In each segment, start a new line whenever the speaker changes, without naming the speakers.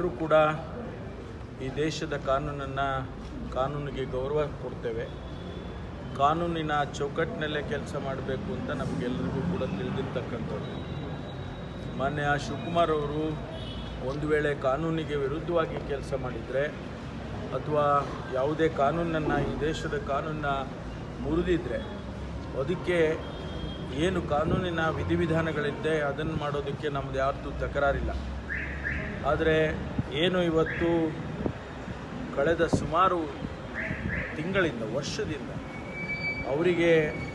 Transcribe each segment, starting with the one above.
ನಾವೆಲ್ಲರೂ ಕೂಡ ಈ ದೇಶದ ಕಾನೂನನ್ನು ಕಾನೂನಿಗೆ ಗೌರವ ಕೊಡ್ತೇವೆ ಕಾನೂನಿನ ಚೌಕಟ್ಟಿನಲ್ಲೇ ಕೆಲಸ ಮಾಡಬೇಕು ಅಂತ ನಮಗೆಲ್ಲರಿಗೂ ಕೂಡ ತಿಳಿದಿರ್ತಕ್ಕಂಥದ್ದು ಮಾನ್ಯ ಶಿವಕುಮಾರ್ ಅವರು ಒಂದು ವೇಳೆ ಕಾನೂನಿಗೆ ವಿರುದ್ಧವಾಗಿ ಕೆಲಸ ಮಾಡಿದರೆ ಅಥವಾ ಯಾವುದೇ ಕಾನೂನನ್ನು ಈ ದೇಶದ ಕಾನೂನನ್ನ ಮುರಿದಿದ್ರೆ ಅದಕ್ಕೆ ಏನು ಕಾನೂನಿನ ವಿಧಿವಿಧಾನಗಳಿದೆ ಅದನ್ನು ಮಾಡೋದಕ್ಕೆ ನಮ್ಮದು ಯಾರ್ದು ತಕರಾರಿಲ್ಲ ಆದರೆ ಏನು ಇವತ್ತು ಕಳೆದ ಸುಮಾರು ತಿಂಗಳಿಂದ ವರ್ಷದಿಂದ ಅವರಿಗೆ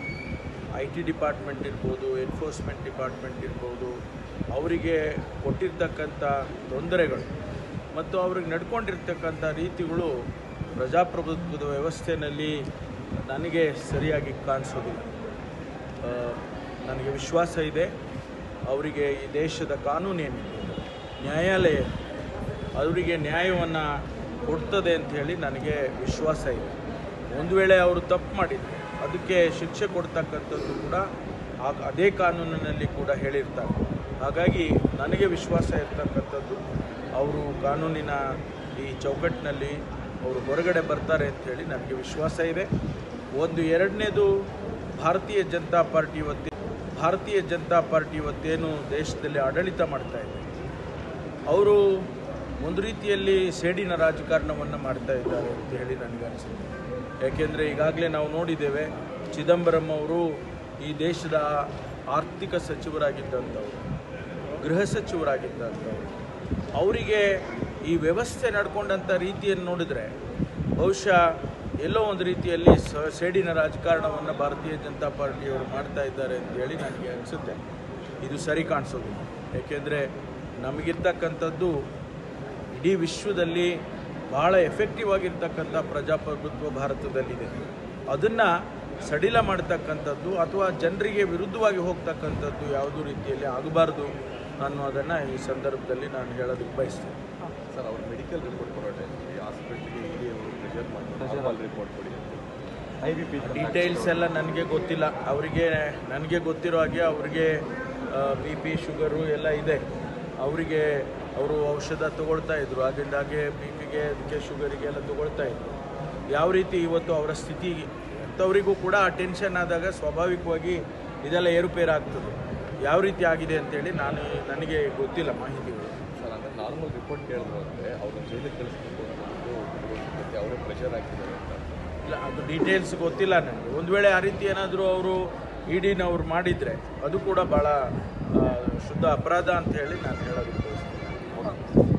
ಐ ಟಿ ಡಿಪಾರ್ಟ್ಮೆಂಟ್ ಇರ್ಬೋದು ಎನ್ಫೋರ್ಸ್ಮೆಂಟ್ ಡಿಪಾರ್ಟ್ಮೆಂಟ್ ಇರ್ಬೋದು ಅವರಿಗೆ ಕೊಟ್ಟಿರ್ತಕ್ಕಂಥ ತೊಂದರೆಗಳು ಮತ್ತು ಅವ್ರಿಗೆ ನಡ್ಕೊಂಡಿರ್ತಕ್ಕಂಥ ರೀತಿಗಳು ಪ್ರಜಾಪ್ರಭುತ್ವದ ವ್ಯವಸ್ಥೆಯಲ್ಲಿ ನನಗೆ ಸರಿಯಾಗಿ ಕಾಣಿಸೋದಿಲ್ಲ ಆ, ನನಗೆ ವಿಶ್ವಾಸ ಇದೆ ಅವರಿಗೆ ಈ ದೇಶದ ಕಾನೂನೇನಿದೆ ನ್ಯಾಯಾಲಯ ಅವರಿಗೆ ನ್ಯಾಯವನ್ನು ಕೊಡ್ತದೆ ಅಂತ ಹೇಳಿ ನನಗೆ ವಿಶ್ವಾಸ ಇದೆ ಒಂದು ವೇಳೆ ಅವರು ತಪ್ಪು ಮಾಡಿದರೆ ಅದಕ್ಕೆ ಶಿಕ್ಷೆ ಕೊಡ್ತಕ್ಕಂಥದ್ದು ಕೂಡ ಆ- ಅದೇ ಕಾನೂನಿನಲ್ಲಿ ಕೂಡ ಹೇಳಿರ್ತಾರೆ ಹಾಗಾಗಿ ನನಗೆ ವಿಶ್ವಾಸ ಇರ್ತಕ್ಕಂಥದ್ದು ಅವರು ಕಾನೂನಿನ ಈ ಚೌಕಟ್ಟಿನಲ್ಲಿ ಅವರು ಹೊರಗಡೆ ಬರ್ತಾರೆ ಅಂತ ಹೇಳಿ ನನಗೆ ವಿಶ್ವಾಸ ಇದೆ ಒಂದು ಎರಡನೇದು ಭಾರತೀಯ ಜನತಾ ಪಾರ್ಟಿ ಇವತ್ತೇ ಭಾರತೀಯ ಜನತಾ ಪಾರ್ಟಿ ಇವತ್ತೇನು ದೇಶದಲ್ಲಿ ಆಡಳಿತ ಮಾಡ್ತಾ ಇದೆ ಅವರು ಒಂದು ರೀತಿಯಲ್ಲಿ ಸೇಡಿನ ರಾಜಕಾರಣವನ್ನು ಮಾಡ್ತಾ ಇದ್ದಾರೆ ಅಂತ ಹೇಳಿ ನನಗೆ ಅನಿಸುತ್ತೆ ಯಾಕೆಂದರೆ ಈಗಾಗಲೇ ನಾವು ನೋಡಿದ್ದೇವೆ ಚಿದಂಬರಂ ಅವರು ಈ ದೇಶದ ಆರ್ಥಿಕ ಸಚಿವರಾಗಿದ್ದಂಥವ್ರು ಗೃಹ ಸಚಿವರಾಗಿದ್ದಂಥವ್ರು ಅವರಿಗೆ ಈ ವ್ಯವಸ್ಥೆ ನಡ್ಕೊಂಡಂಥ ರೀತಿಯನ್ನು ನೋಡಿದರೆ ಬಹುಶಃ ಎಲ್ಲೋ ಒಂದು ರೀತಿಯಲ್ಲಿ ಸ ಸೇಡಿನ ರಾಜಕಾರಣವನ್ನು ಭಾರತೀಯ ಜನತಾ ಪಾರ್ಟಿಯವರು ಮಾಡ್ತಾ ಇದ್ದಾರೆ ಅಂತ ಹೇಳಿ ನನಗೆ ಅನಿಸುತ್ತೆ ಇದು ಸರಿ ಕಾಣಿಸೋದಿಲ್ಲ ಏಕೆಂದರೆ ನಮಗಿರ್ತಕ್ಕಂಥದ್ದು ಇಡೀ ವಿಶ್ವದಲ್ಲಿ ಬಹಳ ಎಫೆಕ್ಟಿವ್ ಆಗಿರ್ತಕ್ಕಂಥ ಪ್ರಜಾಪ್ರಭುತ್ವ ಭಾರತದಲ್ಲಿದೆ ಅದನ್ನು ಸಡಿಲ ಮಾಡ್ತಕ್ಕಂಥದ್ದು ಅಥವಾ ಜನರಿಗೆ ವಿರುದ್ಧವಾಗಿ ಹೋಗ್ತಕ್ಕಂಥದ್ದು ಯಾವುದೂ ರೀತಿಯಲ್ಲಿ ಆಗಬಾರ್ದು ಅನ್ನೋದನ್ನು ಈ ಸಂದರ್ಭದಲ್ಲಿ ನಾನು ಹೇಳೋದಕ್ಕೆ ಬಯಸ್ತೇನೆ
ಸರ್ ಅವ್ರ ಮೆಡಿಕಲ್ ರಿಪೋರ್ಟ್ ಬರೋ ಟೈಮಲ್ಲಿ ಹಾಸ್ಪಿಟ್ಲಿಗೆ ಇಡಿ ಅವರು ಪ್ರೆಷರ್ ಮಾಡಿ ರಿಪೋರ್ಟ್ ಕೊಡಿ ಅಂತ ಐ ಬಿ ಪಿ
ಡೀಟೇಲ್ಸ್ ಎಲ್ಲ ನನಗೆ ಗೊತ್ತಿಲ್ಲ ಅವರಿಗೆ ನನಗೆ ಗೊತ್ತಿರೋ ಹಾಗೆ ಅವರಿಗೆ ಬಿ ಪಿ ಶುಗರು ಎಲ್ಲ ಇದೆ ಅವರಿಗೆ ಅವರು ಔಷಧ ತಗೊಳ್ತಾ ಇದ್ರು ಆಗಿಂದಾಗೆ ಬಿ ಪಿಗೆ ಅದಕ್ಕೆ ಶುಗರಿಗೆ ಎಲ್ಲ ತಗೊಳ್ತಾ ಇದ್ರು ಯಾವ ರೀತಿ ಇವತ್ತು ಅವರ ಸ್ಥಿತಿ ಅಂಥವರಿಗೂ ಕೂಡ ಆ ಟೆನ್ಷನ್ ಆದಾಗ ಸ್ವಾಭಾವಿಕವಾಗಿ ಇದೆಲ್ಲ ಏರುಪೇರು ಆಗ್ತದೆ ಯಾವ ರೀತಿ ಆಗಿದೆ ಅಂತೇಳಿ ನಾನು ನನಗೆ ಗೊತ್ತಿಲ್ಲ ಮಾಹಿತಿಗಳು
ಸರ್ ಅಂದರೆ ನಾರ್ಮಲ್ ರಿಪೋರ್ಟ್ ಕೇಳಿದ್ರು ಅಂದರೆ ಅವ್ರನ್ನ ಜೈಲಿಗೆ ಕಳಿಸ್ಬೇಕು ಅನ್ನೋದು ಅವರೇ ಪ್ರೆಷರ್ ಹಾಕಿದ್ದಾರೆ ಅಂತ
ಇಲ್ಲ ಅದು ಡೀಟೇಲ್ಸ್ ಗೊತ್ತಿಲ್ಲ ನನಗೆ ಒಂದು ವೇಳೆ ಆ ರೀತಿ ಏನಾದರೂ ಅವರು ಇಡಿನವ್ರು ಮಾಡಿದರೆ ಅದು ಕೂಡ ಭಾಳ ಆ, ಶುದ್ಧ ಅಪರಾಧ ಅಂತ ಹೇಳಿ ನಾನು ಹೇಳೋದಕ್ಕೆ ಬಯಸ್ತೀನಿ